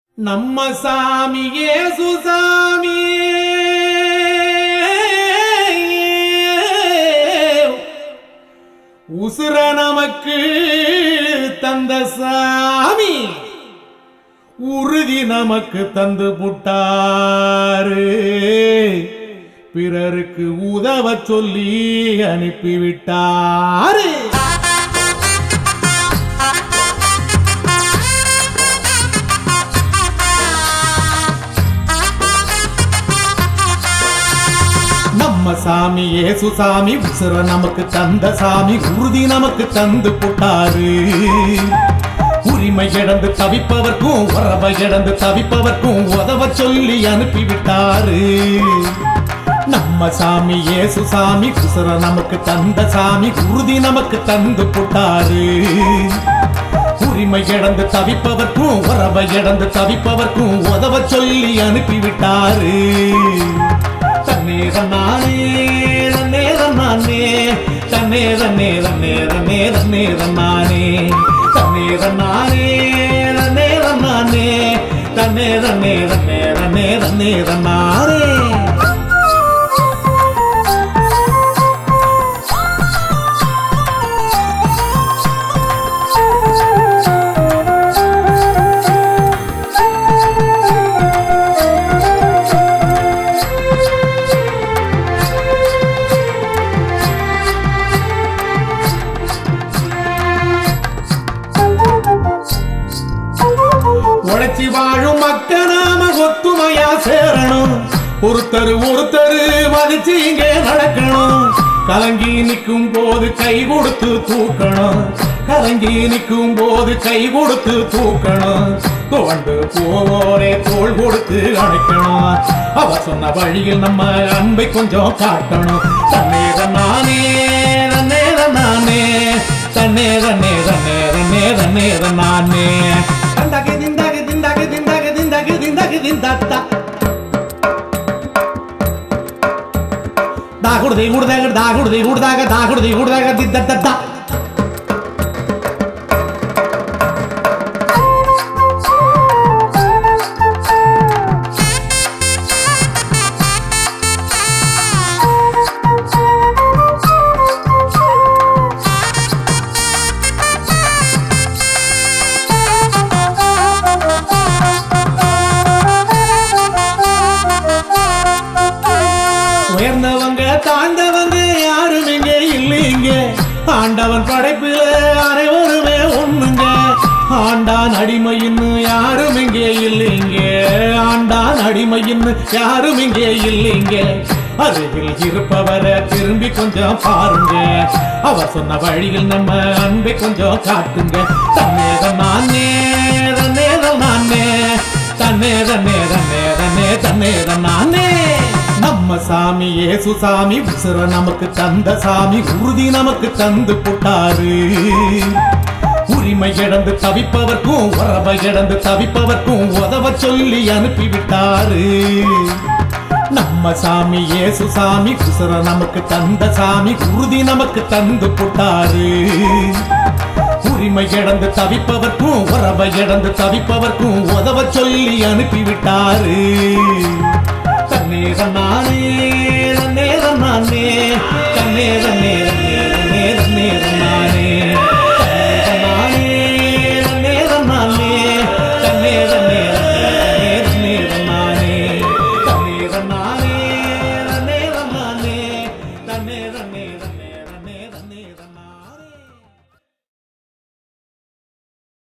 நம்ம சாமி ஏசு சாமி உசுர நமக்கு தந்த சாமி உறுதி நமக்கு தந்து புட்டாரு பிறருக்கு உதவ சொல்லி அனுப்பிவிட்டாரு நம்ம சாமி ஏசு சாமி உசுர நமக்கு தந்த சாமி உறுதி நமக்கு தந்து புட்டாரு உரிமை இழந்து தவிப்பவர்க்கும் உறவை இழந்து தவிப்பவர்க்கும் உதவ சொல்லி அனுப்பிவிட்டாரு நம்ம சாமி ஏசு சாமி உசுர நமக்கு தந்த சாமி உறுதி நமக்கு தந்து புட்டாரு உரிமை இழந்து தவிப்பவர்க்கும் உறவை இழந்து தவிப்பவர்க்கும் உதவ சொல்லி அனுப்பிவிட்டாரு தன்னேர நானே தன்னேர நானே தன்னேர நேர நேர நேர நேர நானே தன்னேர நானே நேர நானே தன்னேர நேர நேர நேர நேர நானே உழைச்சி வாழும் மக்க நாம ஒத்துமையா சேரணும் ஒருத்தர் ஒருத்தர் மதிச்சு இங்கே நடக்கணும் கலங்கி நிற்கும் போது கை கொடுத்து தூக்கணும் கலங்கி நிற்கும் போது கை கொடுத்து தூக்கணும் தோண்டு போவோரே தோள் கொடுத்து அணைக்கணும் அவ சொன்ன வழியில் நம்ம அன்பை கொஞ்சம் காட்டணும் தன்னேர நானே நேர நானே தன்னேர நேர நேர நேர நேர நானே தந்தகு திந்தகு திந்தகு திந்தகு திந்தகு திந்தகு திந்தத்தா தாகுடுதை குடுதாக தாகுடுதை குடுதாக தாகுடுதை குடுதாக தித்தத்தா உயர்ந்தவங்க தாழ்ந்தவங்க யாரும் இங்கே இல்லைங்க ஆண்டவன் படைப்பில அனைவருமே ஒண்ணுங்க ஆண்டான் அடிமையின்னு யாரும் இங்கே இல்லைங்க ஆண்டான் அடிமையின்னு யாரும் இங்கே இல்லைங்க அருகில் இருப்பவரை திரும்பி கொஞ்சம் பாருங்க அவர் சொன்ன வழியில் நம்ம அன்பை கொஞ்சம் காட்டுங்க தன்னேரம் நானே நேரம் நானே தன்னேர நேர நேர நே தன்னேர நானே நம்ம சாமி ஏசு சாமி உசுர நமக்கு தந்த சாமி உறுதி நமக்கு தந்து புட்டாரு உரிமை இழந்து தவிப்பவர்க்கும் உறவை இழந்து தவிப்பவர்க்கும் உதவ சொல்லி அனுப்பிவிட்டாரு நம்ம சாமி ஏசு சாமி உசுர நமக்கு தந்த சாமி உறுதி நமக்கு தந்து புட்டாரு உரிமை இழந்து தவிப்பவர்க்கும் உறவை இழந்து தவிப்பவர்க்கும் உதவ சொல்லி அனுப்பிவிட்டாரு தன்னேர நானே நேர நானே தன்னேர நேர நேர நேர நேர நானே தன்னேர நானே நேர நானே தன்னேர நேர நேர நேர நானே தன்னேர நானே நேர நானே தன்னேர நேர